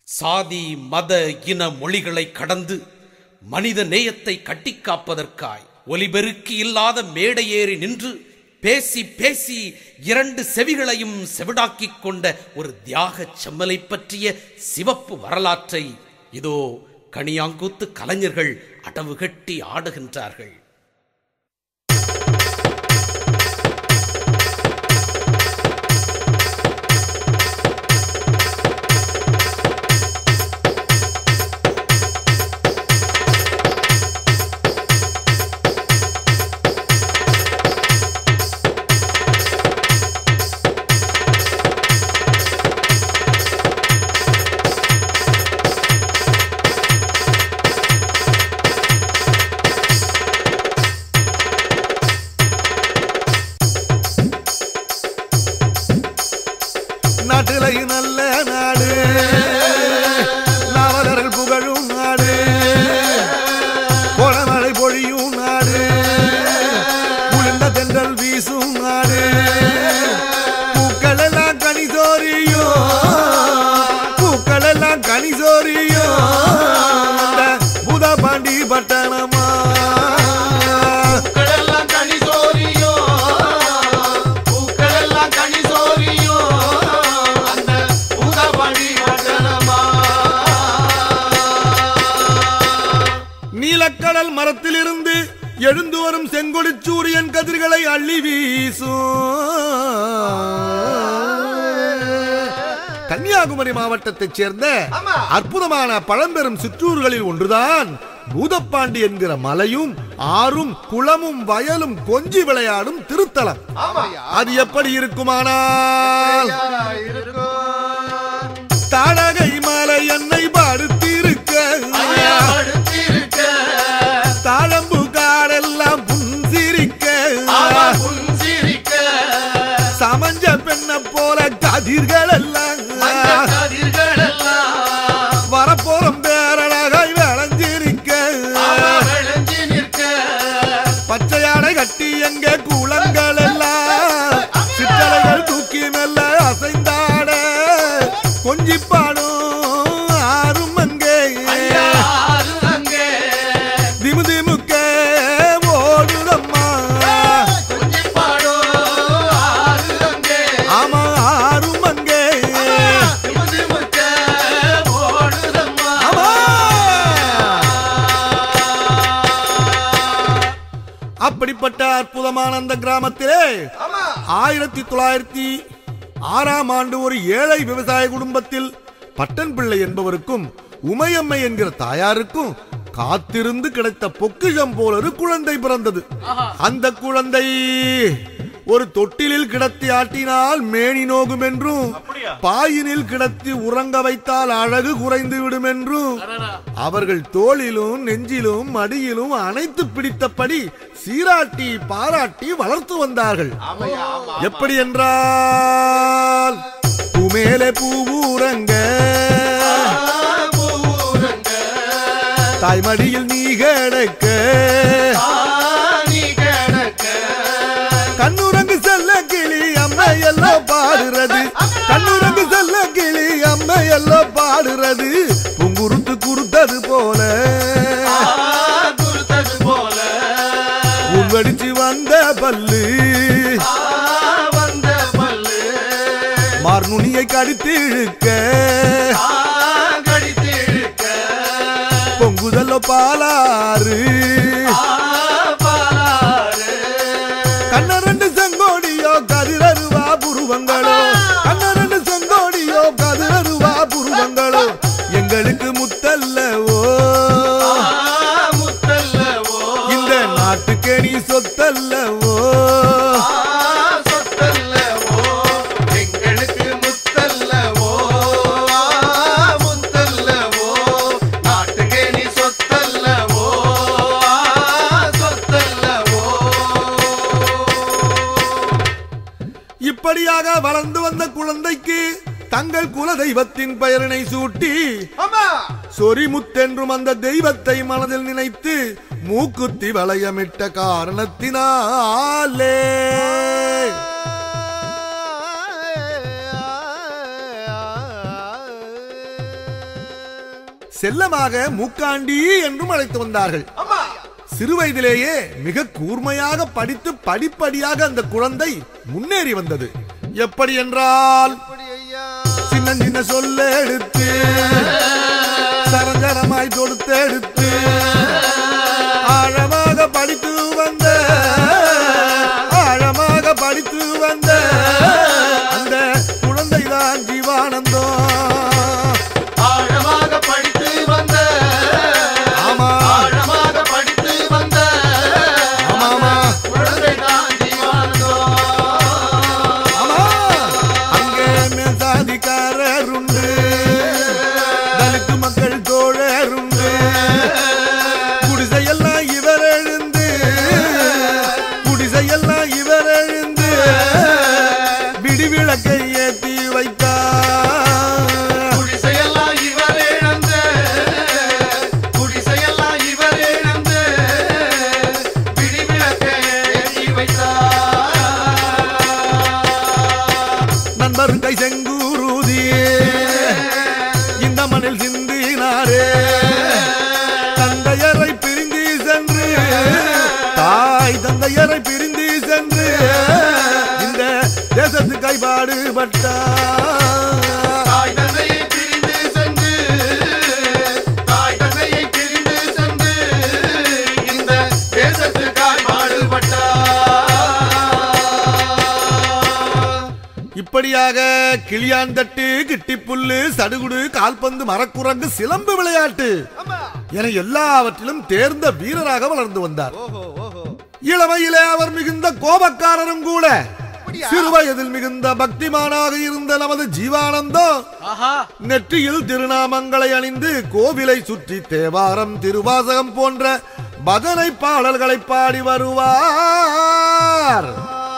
சாதி மத இன மொழிகளை கடந்து மனித நேயத்தை கட்டிக்காப்பதற்காய் ஒலிபெருக்கி இல்லாத மேடையேறி நின்று பேசி பேசி இரண்டு செவிகளையும் செவிடாக்கிக் கொண்ட ஒரு தியாகச் செம்மலை பற்றிய சிவப்பு வரலாற்றை இதோ கனியாங்கூத்து கலைஞர்கள் அடவு கட்டி ஆடுகின்றார்கள் நாட்டிலை நல்ல நாடு நாவலர்கள் புகழும் நாடு கோலமழை பொழியும் நாடு குளிர்ந்த தென்றல் வீசும் நாடு பூக்கள் எல்லாம் கனி சோரியும் பூக்கள் எல்லாம் கனி சோரியும் புதபாண்டி பட்டணமா பூக்களெல்லாம் கனி சோரியும் பூக்களெல்லாம் கனி சோரியும் அந்த பூதபடி பட்டணமா நீலக்கடல் மரத்திலிருந்து எழுந்து வரும் செங்கொடி சூரியன் கதிர்களை அள்ளி வீசும் கன்னியாகுமரி மாவட்டத்தைச் சேர்ந்த ஆமா. அற்புதமான பழம்பெரும் சிற்றூர்களில் ஒன்றுதான் பூதப்பாண்டி என்கிற மலையும் ஆறும் குளமும் வயலும் கொஞ்சி விளையாடும் திருத்தலம் ஆமாயா அது எப்படி இருக்குமானால் இருக்கும் தாடகை மலை என்னை படுத்திருக்க ஐயா படுத்திருக்க தாழம்பு காடெல்லாம் புன்சிரிக்க ஆவா புன்சிரிக்க சமஞ்ச பெண்ண போல கதிர்கள் எல்லாம் அந்த கதிர்களெல்லாம் வரப்போறம் பேரழகாய் விளைஞ்சிருக்க ஆவா விளைஞ்சு நிற்க பச்சையாடை கட்டி எங்க குளங்கள் எல்லாம் சிற்றலைகள் தூக்கி மெல்ல அசைந்தாட கொஞ்சி பாடும் ஆறும் அங்கே ஐயா ஆறு அங்கே திமு திமுக்க ஓடுதம்மா கொஞ்சி பாடும் ஆறு அங்கே ஆமா ஆறும் அங்கே திமுதிமுக்க ஓடுதம்மா ஆமா அப்படிப்பட்ட அற்புதமான அந்த கிராமத்திலே ஆமா ஆயிரத்தி தொள்ளாயிரத்தி ஆறாம் ஆண்டு ஒரு ஏழை விவசாய குடும்பத்தில் பட்டன் பிள்ளை என்பவருக்கும் உமையம்மை என்கிற தாயாருக்கும் காத்திருந்து கிடைத்த பொக்கிஷம் போல ஒரு குழந்தை பிறந்தது அந்த குழந்தை ஒரு தொட்டிலில் கிடத்தி ஆட்டினால் மேனி நோகும் என்றும் பாயினில் கிடத்தி உறங்க வைத்தால் அழகு குறைந்து விடும் என்றும் அவர்கள் தோளிலும் நெஞ்சிலும் மடியிலும் அணைத்து பிடித்தபடி சீராட்டி பாராட்டி வளர்த்து வந்தார்கள் ஆமையா ஆமா எப்படி என்றால் பூமேலே பூவூரங்க பூரங்க தாய்மடியில் நீ கிடக்க நீ கிடக்க கண்ணுரங்கு செல்ல கிளி அம்மை எல்லாம் பாடுறது கண்ணுரங்கு செல்ல கிளி அம்மை எல்லாம் பாடுறது புங்குருத்து குறுத்தது போல குருத்தது போல உள்வடிச்சு வந்த பல்லு ஆ, வந்த பல்லு மார்நுனியை கடித்து இழுக்க ஆ, கடித்திழுக்க பொங்குதல்ல பாலாறு ஆ, பாலாறு கண்ணரண்டு செங்கோடியோ கதிரருவா புருவங்களோ கண்ணரண்டு செங்கோடியோ கதிரருவா புருவங்களோ எங்களுக்கு முத்தல்லவோ ஆ, முத்தல்லவோ இந்த நாட்டுக்கே நீ சொத்தல்லவோ ஆ, சொத்தல்லவோ எங்களுக்கு முத்தல்லவோ ஆ, முத்தல்லவோ நாட்டுக்கே நீ சொத்தல்லவோ ஆ, சொத்தல்லவோ இப்படியாக வளர்ந்து வந்த குழந்தைக்கு தங்கள் குல தெய்வத்தின் பெயரினை சூட்டி ஆமா சொரிமுத்தென்றும் அந்த தெய்வத்தை மனதில் நினைத்து மூக்குத்தி வளையமிட்ட காரணத்தினாலே செல்லமாக மூக்காண்டி என்றும் அழைத்து வந்தார்கள் ஆமா சிறு வயதிலேயே மிக கூர்மையாக படித்து படிப்படியாக அந்த குழந்தை முன்னேறி வந்தது எப்படி என்றால் இப்படி ஐயா சின்ன சின்ன சொல்ல எடுத்து சரஞ்சரமாய் தொடுத்து எடுத்து ஆழமாக படித்து வந்த ஆழமாக படித்து வந்த அந்த குழந்தைதான் ஜீவானந்தம் ஆழமாக படித்து வந்த ஆமா ஆழமாக படித்து வந்த ஆமாமா குழந்தை தான் ஜீவானந்தம் ஆமா அங்கே மேசாதிக்காரருண்டு தலித்து மக்கள் தோழருண்டு குடிசையெல்லாம் இவர் எழுந்து குடிசையெல்லாம் இவர் எழுந்து விடிவிளக்கை ஏத்தி வைத்தார் குடிசையெல்லாம் இவர் இழந்து குடிசையெல்லாம் இவர் இழந்து பிடிவிளக்கை ஏற்றி வைத்தார் நண்பர் கை செங்கூருதி இந்த மண்ணில் சிந்தினாரே தந்தையரை பிரிந்து சென்று தாய் தந்தையரை பிரிந்து சென்று இந்த தேசத்து கைபாடுபட்டார் தாய் தந்தையை பிரிந்து சென்று தாய் தந்தையை பிரிந்து சென்று இந்த தேசத்துக்காய் பாடுபட்டார் இப்படியாக கிளியாந்தட்டு கிட்டிப்புல்லு சடுகுடு கால்பந்து மரக்குரங்கு சிலம்பு விளையாட்டு என எல்லாவற்றிலும் தேர்ந்த வீரராக வளர்ந்து வந்தார் இளமையிலே அவர் மிகுந்த கோபக்காரரும் கூட சிறு வயதில் மிகுந்த பக்திமானாக இருந்த நமது ஜீவானந்தம் ஆஹா நெற்றியில் திருநாமங்களை அணிந்து கோவிலை சுற்றி தேவாரம் திருவாசகம் போன்ற பஜனை பாடல்களை பாடி வருவார்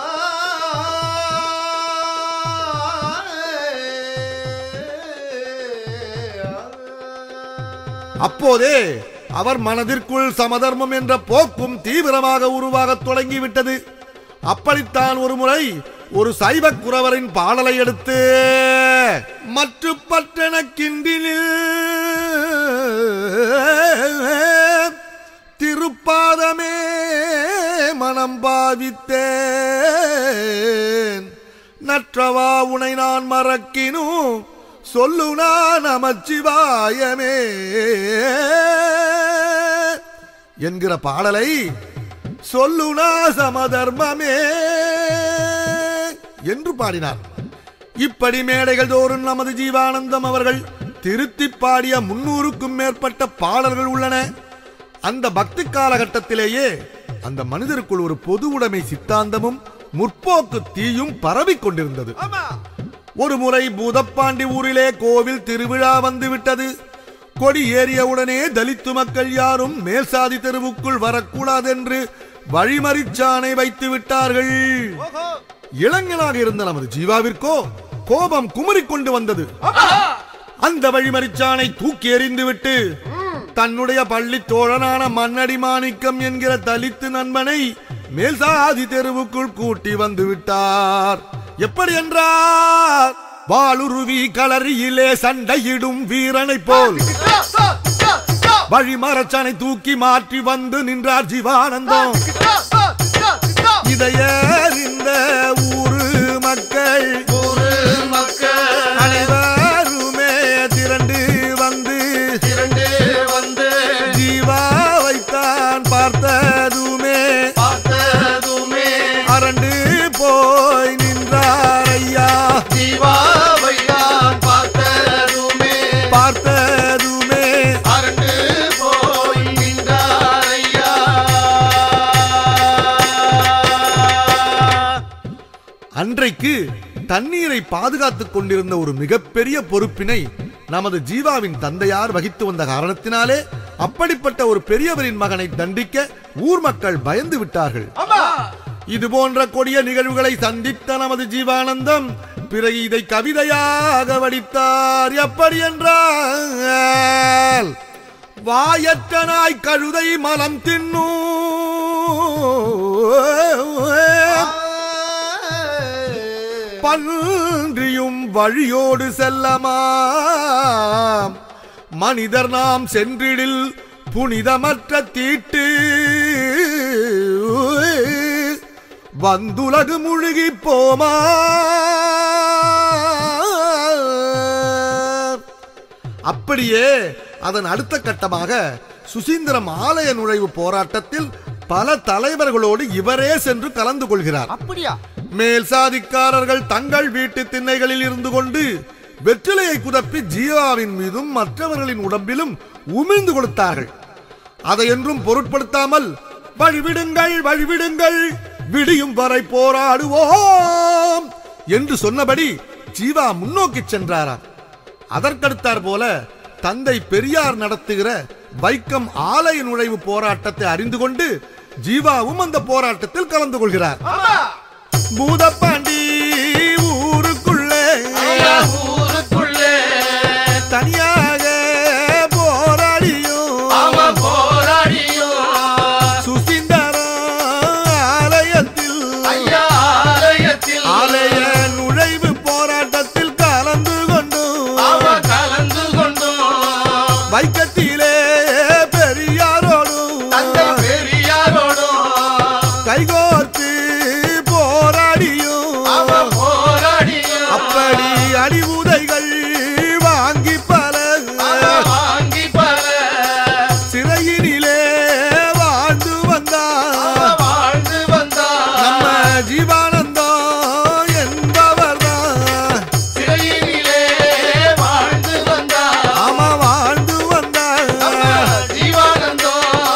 அப்போதே அவர் மனதிற்குள் சமதர்மம் என்ற போக்கும் தீவிரமாக உருவாகத் தொடங்கிவிட்டது அப்படித்தான் ஒரு முறை ஒரு சைவ குறவரின் பாடலை எடுத்து மற்ற பட்டண கிண்டினில் திருப்பாதமே மனம் பாவித்தேன் நற்றவா உனை நான் மறக்கினும் சொல்லு நான் நமச்சிவாயமே என்கிற பாடலை சொல்லுனா சமதர்மமே என்று பாடினார் இப்படி மேடைகள் தோறும் நமது ஜீவானந்தம் அவர்கள் திருத்தி பாடிய முன்னூறுக்கும் மேற்பட்ட பாடல்கள் உள்ளன அந்த பக்தி காலகட்டத்திலேயே அந்த மனிதருக்குள் ஒரு பொது உடைமை சித்தாந்தமும் முற்போக்கு தீயும் பரவிக் கொண்டிருந்தது ஒரு முறை பூதப்பாண்டி ஊரிலே கோவில் திருவிழா வந்து விட்டது கொடி ஏறியவுடனே தலித்து மக்கள் யாரும் மேல்சாதி தெருவுக்குள் வரக்கூடாதென்று வழிமறிச்சானை வைத்து விட்டார்கள் இளைஞனாக இருந்த நமது ஜீவாவிற்கோ கோபம் குமரிக் கொண்டு வந்தது அந்த வழிமறிச்சானை தூக்கி எறிந்துவிட்டு தன்னுடைய பள்ளி தோழனான மன்னடி மாணிக்கம் என்கிற தலித்து நண்பனை மேல்சாதி தெருவுக்குள் கூட்டி வந்து விட்டார் எப்படி என்றார் வாளுருவி களரியிலே சண்டையிடும் வீரனைப் போல் வழிமரச்சனை தூக்கி மாற்றி வந்து நின்றார் ஜீவானந்தம் இதைய இந்த ஊரு மக்கள் ஊரு மக்கள் அனைவருமே திரண்டு வந்து திரண்டு வந்து ஜீவாவைத்தான் பார்த்ததுமே பார்த்ததுமே அரண்டு போய் நின்றார் ஐயா ஜீவாவை நான் பார்த்ததுமே பார்த்ததுமே அரண்டு போய் நின்றார் ஐயா அன்றைக்கு தண்ணீரை பாதுகாத்துக் கொண்டிருந்த ஒரு மிகப்பெரிய பொறுப்பினை நமது ஜீவாவின் தந்தையார் வகித்து வந்த காரணத்தினாலே அப்படிப்பட்ட ஒரு பெரியவரின் மகனை தண்டிக்க ஊர் மக்கள் பயந்து விட்டார்கள் இது போன்ற கொடிய நிகழ்வுகளை சந்தித்த நமது ஜீவானந்தம் பிறகு இதை கவிதையாக வடித்தார் எப்படி என்றால் வாயற்ற நாய் கழுதை மலம் தின்னும் பன்றியும் வழியோடு செல்லமாம் மனிதர் நாம் சென்றிடில் புனிதமற்ற தீட்டு வந்துலகு முழுகி போமா அப்படியே அதன் அடுத்த கட்டமாக சுசீந்திரம் ஆலய நுழைவு போராட்டத்தில் பல தலைவர்களோடு இவரே சென்று கலந்து கொள்கிறார் அப்படியா மேல் சாதிக்காரர்கள் தங்கள் வீட்டு திண்ணைகளில் இருந்து கொண்டு வெற்றிலையை குதப்பி ஜீவாவின் மீதும் மற்றவர்களின் உடம்பிலும் உமிழ்ந்து கொடுத்தார்கள் அதை என்றும் பொருட்படுத்தாமல் வழிவிடுங்கள் வழிவிடுங்கள் விடியும் வரை போராடுவோம் என்று சொன்னபடி ஜீவா முன்னோக்கி சென்றாராம் அதற்கடுத்தார் போல தந்தை பெரியார் நடத்துகிற வைக்கம் ஆலய நுழைவு போராட்டத்தை அறிந்து கொண்டு ஜீவாவும் அந்த போராட்டத்தில் கலந்து கொள்கிறார் பூதப்பாண்டி ஊருக்குள்ளே ஐயா ஊருக்குள்ளே தனியாக போராடியும் அவன் போராடியும் சுசீந்தர ஆலயத்தில் ஐயா ஆலயத்தில் ஆலய நுழைவு போராட்டத்தில் கலந்து கொண்டும் அவன் கலந்து கொண்டும் வைக்கத்திலே பெரியாரோடும் தந்தை பெரியாரோடும் கைகோர்த்து போராடியும் அவன் போராடியும் அப்படி அடிவுதைகள் வாங்கி பல அவன் வாங்கி பல சிறையினிலே வாழ்ந்து வந்தார் அவன் வாழ்ந்து வந்தான் நம்ம ஜீவானந்தம் என்பவர்தான் சிறையினிலே வாழ்ந்து வந்தான் ஆமா வாழ்ந்து வந்தார் நம்ம ஜீவானந்தம்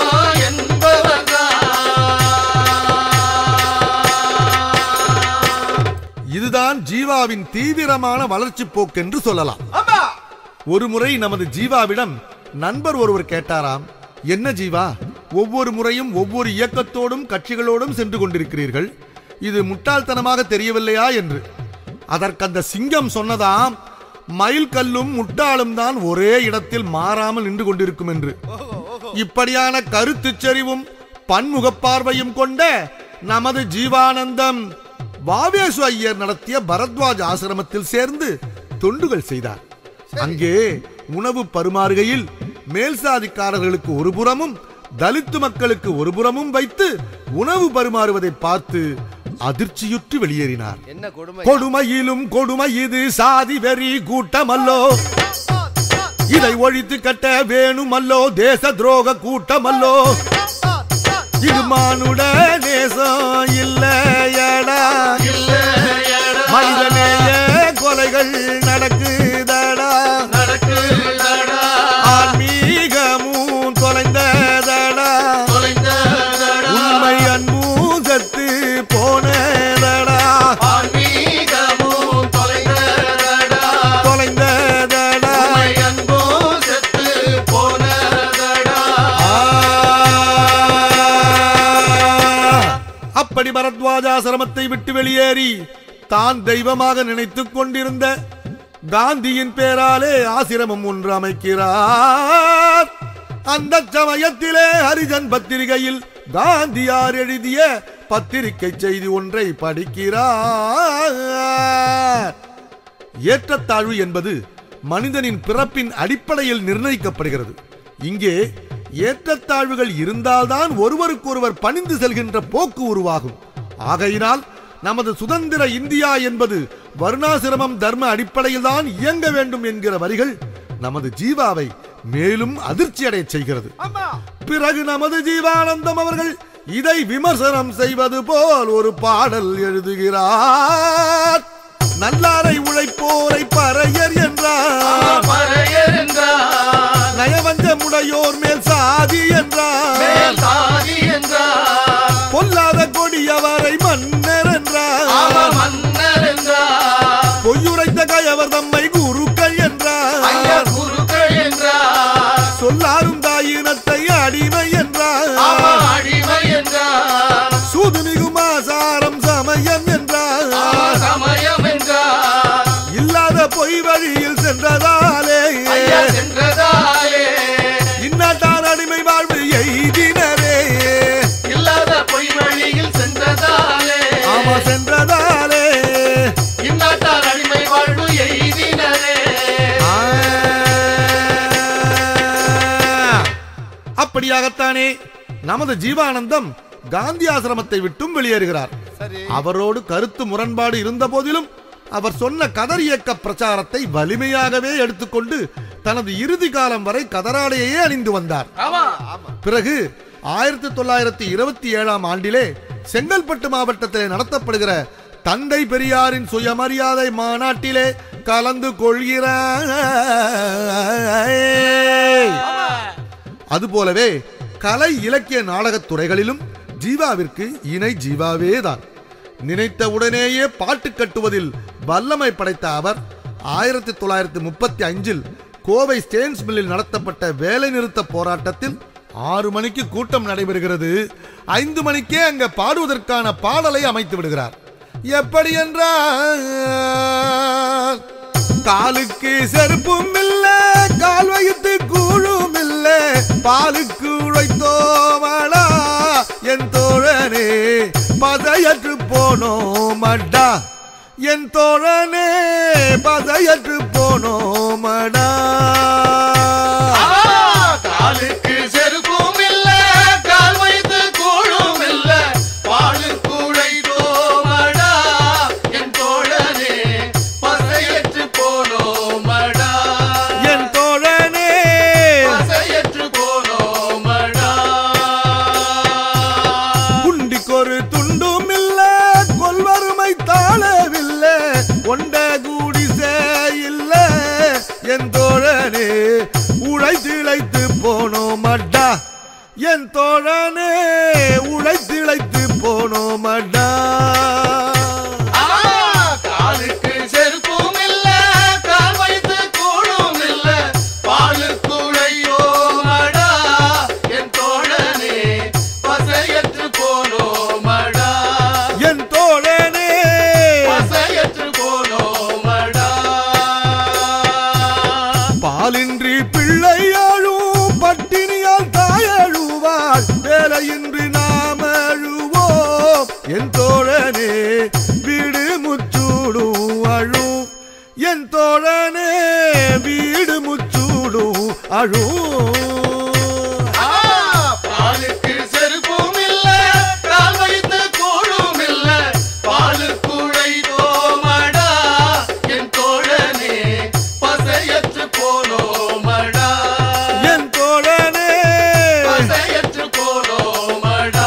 என்பவர்தான் இதுதான் ஜீவாவின் தீவிரமான வளர்ச்சி போக்கு என்று சொல்லலாம் ஆமா ஒரு முறை நமது ஜீவாவிடம் நண்பர் ஒருவர் கேட்டாராம் என்ன ஜீவா ஒவ்வொரு முறையும் ஒவ்வொரு இயக்கத்தோடும் கட்சிகளோடும் சென்று கொண்டிருக்கிறீர்கள் இது முட்டாள்தனமாக தெரியவில்லையா என்று அதற்கு அந்த சிங்கம் சொன்னதாம் மயில் கல்லும் முட்டாளும் தான் ஒரே இடத்தில் மாறாமல் நின்று கொண்டிருக்கும் என்று இப்படியான கருத்துச் செறிவும் பன்முகப் பார்வையும் கொண்ட நமது ஜீவானந்தம் வாவேசு ஐயர் நடத்திய பரத்வாஜ் ஆசிரமத்தில் சேர்ந்து தொண்டுகள் செய்தார் அங்கே உணவு பருமாறுகையில் மேல் சாதிக்காரர்களுக்கு ஒரு புறமும் தலித்து மக்களுக்கு ஒரு புறமும் வைத்து உணவு பரிமாறுவதை பார்த்து அதிர்ச்சியுற்று வெளியேறினார் என்ன கொடுமை கொடுமையிலும் கொடுமை இது சாதி வெறி கூட்டமல்லோ இதை ஒழித்து கட்ட வேணுமல்லோ தேச துரோக கூட்டமல்லோ இது மானுட நேசம் இல்லையடா இல்லையடா மனிதநேய கொலைகள் நடக்குதடா நடக்குதடா ஆன்மீகமும் தொலைந்ததடா தொலைந்ததடா உண்மை அன்பும் சத்து போனதடா ஆன்மீகமும் தொலைந்ததடா தொலைந்ததடா உம்மை அன்பும் செத்து போனதடா அப்படி பரத்வாஜாசிரமத்தை விட்டு வெளியேறி தான் தெய்வமாக நினைத்துக் கொண்டிருந்த காந்தியின் பேராலே ஆசிரமம் ஒன்று அமைக்கிறார் அந்த சமயத்திலே ஹரிஜன் பத்திரிகையில் காந்தியார் எழுதிய பத்திரிகை செய்தி ஒன்றை படிக்கிறார் ஏற்றத்தாழ்வு என்பது மனிதனின் பிறப்பின் அடிப்படையில் நிர்ணயிக்கப்படுகிறது இங்கே ஏற்றத்தாழ்வுகள் இருந்தால்தான் ஒருவருக்கொருவர் பணிந்து செல்கின்ற போக்கு உருவாகும் ஆகையினால் நமது சுதந்திர இந்தியா என்பது வருணாசிரமம் தர்ம அடிப்படையில் தான் இயங்க வேண்டும் என்கிற வரிகள் நமது ஜீவாவை மேலும் அதிர்ச்சியடையச் செய்கிறது பிறகு நமது ஜீவானந்தம் அவர்கள் இதை விமர்சனம் செய்வது போல் ஒரு பாடல் எழுதுகிறார் நல்லாரை உழைப்போரை பறையர் என்றார் பறையர் என்றார் நயவஞ்சமுடையோர் மேல் சாதி என்றார் மேல் சாதி என்றார் பொல்லாத கொடியவரை மன்னர் அவ என்றார் மன்னர் என்றார் பொய்யுரைத்த கயவர் தம்மை குருக்கள் ஐயா என்றார் குருக்கள் என்றார் சொல்லாரும் தாயினத்தை அடிமை அவ என்றார் அடிமை என்றார் சூது மிகும் ஆசாரம் சமயம் அவ என்றார் சமயம் என்றார் இல்லாத பொய் வழியில் சென்றதாலே ஐயா சென்றதாலே இன்னாட்டார் அடிமை வாழ்வு எய்தினரே இல்லாத பொய் வழியில் சென்றதாலே ஆமா சென்றதாலே இன்னாட்டார் அடிமை வாழ்வு எய்தினரே ஆ. அப்படியாகத்தானே நமது ஜீவானந்தம் காந்தி ஆசிரமத்தை விட்டும் வெளியேறுகிறார் சரி அவரோடு கருத்து முரண்பாடு இருந்த போதிலும் அவர் சொன்ன கதர் இயக்க பிரச்சாரத்தை வலிமையாகவே எடுத்துக்கொண்டு தனது இறுதி காலம் வரை கதராடையே அணிந்து வந்தார் ஆமா பிறகு ஆயிரத்தி தொள்ளாயிரத்தி இருபத்தி ஏழாம் ஆண்டிலே செங்கல்பட்டு மாவட்டத்திலே நடத்தப்படுகிற தந்தை பெரியாரின் சுயமரியாதை மாநாட்டிலே கலந்து கொள்கிறார் அதுபோலவே கலை இலக்கிய நாடகத் துறைகளிலும் ஜீவாவிற்கு இணை ஜீவாவே தான் நினைத்த உடனேயே பாட்டு கட்டுவதில் வல்லமை படைத்த அவர் ஆயிரத்தி தொள்ளாயிரத்தி முப்பத்தி அஞ்சில் கோவை ஸ்டேன்ஸ் மில்லில் நடத்தப்பட்ட வேலைநிறுத்த போராட்டத்தில் ஆறு மணிக்கு கூட்டம் நடைபெறுகிறது ஐந்து மணிக்கே அங்க பாடுவதற்கான பாடலை அமைத்து விடுகிறார் எப்படி என்றால் காலுக்கு செருப்பும் இல்ல கால் வைத்து கூழும் இல்ல பாலுக்கு உழைத்தோமடா என் தோழனே பதையற்று போனோமடா என் தோழனே பதையற்று போனோமடா காலுக்கு செருப்பும் இல்ல கால் வைத்து கூழும் இல்ல பாலு கூடை தோமடா என் தோழனே பசையற்று போனோமடா என் தோழனே பசையற்று போனோமடா குண்டிக்கொரு துண்டும் இல்ல கொல்வருமை தாழவில்ல கொண்ட குடிசை இல்ல என் தோழனே உழைத்திழைத்து போனோமடா என் தோழனே உழைத்திழைத்து போனோமடா ஆ, காலுக்கு செருப்பும் இல்ல கால் வைத்து கூழும் இல்ல பாலு கூடையோமடா என் தோழனே பசையற்று போனோமடா என் தோழனே பசையற்று போனோமடா பாலின்றி பிள்ளையாழும் பட்டினியால் தாயழுவாள் வேலையின்றி நாம் அழுவோம் என் தோழனே வீடு முச்சூடும் அழும் என் தோழனே வீடு முச்சூடும் அழும் ஆ, பாலுக்கு செருப்பும் இல்ல கால் வைத்து கூழும் இல்ல பாலு கூடையோமடா என் தோழனே பசையற்று போனோமடா என் தோழனே பசையற்று போனோமடா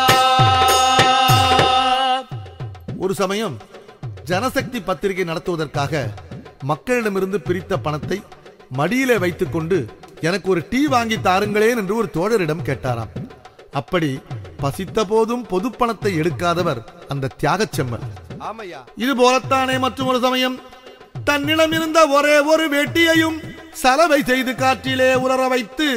ஒரு சமயம் ஜனசக்தி பத்திரிகை நடத்துவதற்காக மக்களிடமிருந்து பிரித்த பணத்தை மடியிலே வைத்துக்கொண்டு எனக்கு ஒரு டீ வாங்கி தாருங்களேன் என்று ஒரு தோழரிடம் கேட்டாராம் அப்படி பசித்த போதும் பொது பணத்தை எடுக்காதவர் அந்த தியாகச் செம்மல் ஆமையா இது போலத்தானே மற்றும் ஒரு சமயம் தன்னிடம் இருந்த ஒரே ஒரு வேட்டியையும் சலவை செய்து காற்றிலே உலர வைத்து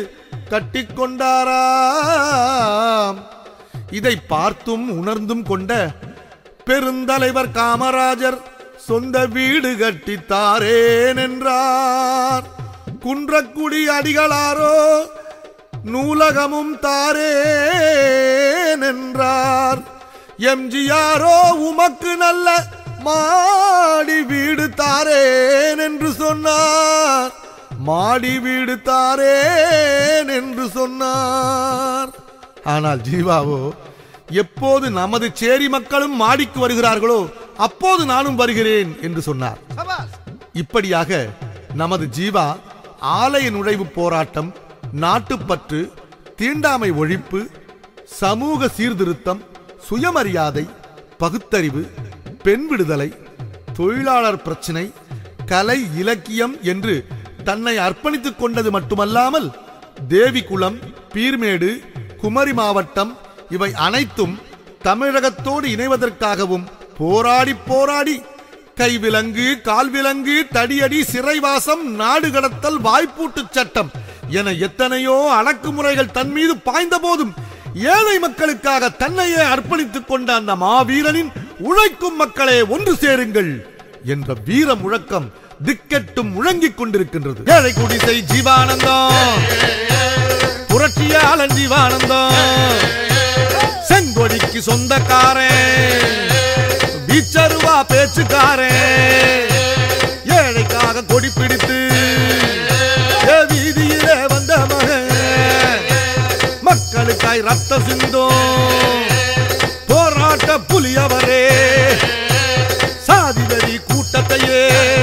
கட்டிக்கொண்டாராம் இதை பார்த்தும் உணர்ந்தும் கொண்ட பெருந்தலைவர் காமராஜர் சொந்த வீடு கட்டித்தாரேன் என்றார் குன்றக்குடி அடிகளாரோ நூலகமும் தாரேன் என்றார் எம்ஜிஆரோ உமக்கு நல்ல மாடி வீடு தாரேன் என்று சொன்னார் மாடி வீடு தாரேன் என்று சொன்னார் ஆனால் ஜீவாவோ எப்போது நமது சேரி மக்களும் மாடிக்கு வருகிறார்களோ அப்போது நானும் வருகிறேன் என்று சொன்னார் இப்படியாக நமது ஜீவா ஆலய நுழைவு போராட்டம் நாட்டுப்பற்று தீண்டாமை ஒழிப்பு சமூக சீர்திருத்தம் சுயமரியாதை பகுத்தறிவு பெண் விடுதலை தொழிலாளர் பிரச்சினை கலை இலக்கியம் என்று தன்னை அர்ப்பணித்துக் கொண்டது மட்டுமல்லாமல் தேவிகுளம் பீர்மேடு குமரி மாவட்டம் இவை அனைத்தும் தமிழகத்தோடு இணைவதற்காகவும் போராடி போராடி கைவிலங்கு கால்விலங்கு தடியடி சிறைவாசம் நாடு கடத்தல் வாய்ப்பூட்டு சட்டம் என எத்தனையோ அடக்குமுறைகள் தன் மீது பாய்ந்த போதும் ஏழை மக்களுக்காக தன்னையே அர்ப்பணித்துக் கொண்ட அந்த மாவீரனின் உழைக்கும் மக்களே ஒன்று சேருங்கள் என்ற வீர முழக்கம் திக்கெட்டும் முழங்கிக் கொண்டிருக்கின்றது ஏழை குடிசை ஜீவானந்தம் புரட்சியாளன் ஜீவானந்தம் செங்கொடிக்கு சொந்தக்காரன் வீச்சருவா பேச்சுக்காரன் ஏழைக்காக கொடி பிடித்து ஏ வீதியிலே வந்த மகன் தாயாய் ரத்த சிந்தும் போராட்ட புலியவரே சாதிவரி கூட்டத்தையே